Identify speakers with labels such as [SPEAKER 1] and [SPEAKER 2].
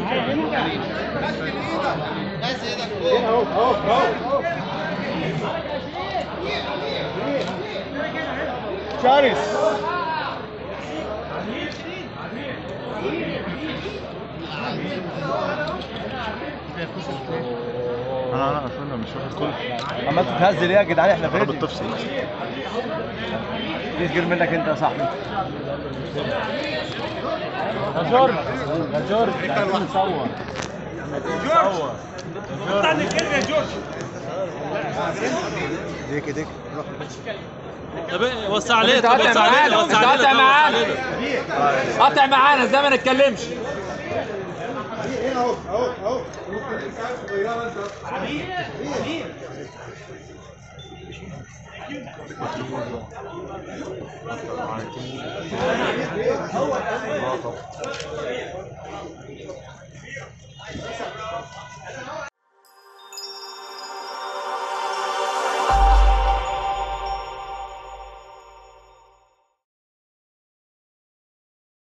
[SPEAKER 1] شرس
[SPEAKER 2] انا انا اصلا مش واخد كل
[SPEAKER 1] عمال تتهز ليه يا جدعان احنا
[SPEAKER 2] انا
[SPEAKER 1] فين؟
[SPEAKER 2] بالتفصيل
[SPEAKER 1] يصغر منك انت يا صاحبي يا جورج يا جورج عايزين نصور نصور ديك ديك روح
[SPEAKER 3] طب إيه، وسع عليه
[SPEAKER 4] انت
[SPEAKER 3] طب
[SPEAKER 4] قاطع
[SPEAKER 3] وسع عليه
[SPEAKER 4] معانا
[SPEAKER 3] وسع
[SPEAKER 4] انت
[SPEAKER 3] عليه
[SPEAKER 4] قاطع
[SPEAKER 3] طب وسع
[SPEAKER 4] معانا
[SPEAKER 3] عليه.
[SPEAKER 4] قاطع معانا ازاي ما نتكلمش